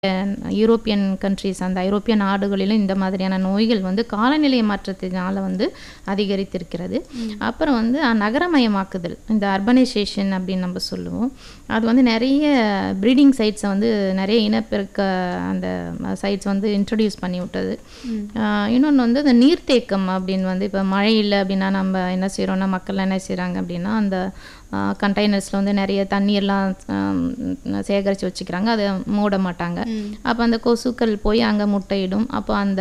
European countries அந்த ஐரோப்பிய நாடுகளிலும் இந்த மாதிரியான நோய்கள் வந்து காலநிலை மாற்றத்தினால வந்து அதிகரித்திருக்கிறது அப்புறம் வந்து அஹ், நகரமயமாக்குதல் இந்த அர்பனைசேஷன் அப்படின்னு நம்ம சொல்லுவோம் அது வந்து நிறைய ப்ரீடிங் சைட்ஸை வந்து நிறைய இனப்பெருக்க அந்த சைட்ஸ் வந்து இன்ட்ரடியூஸ் பண்ணி விட்டது இன்னொன்று வந்து இந்த நீர்த்தேக்கம் அப்படின்னு வந்து இப்போ மழை இல்லை அப்படின்னா நம்ம என்ன செய்கிறோம்னா மக்கள் என்ன செய்கிறாங்க அப்படின்னா அந்த கண்டெய்னர்ஸில் வந்து நிறைய தண்ணீர்லாம் சேகரித்து வச்சுக்கிறாங்க அதை மூட மாட்டாங்க அப்போ அந்த கொசுக்கள் போய் அங்கே முட்டையிடும் அப்போ அந்த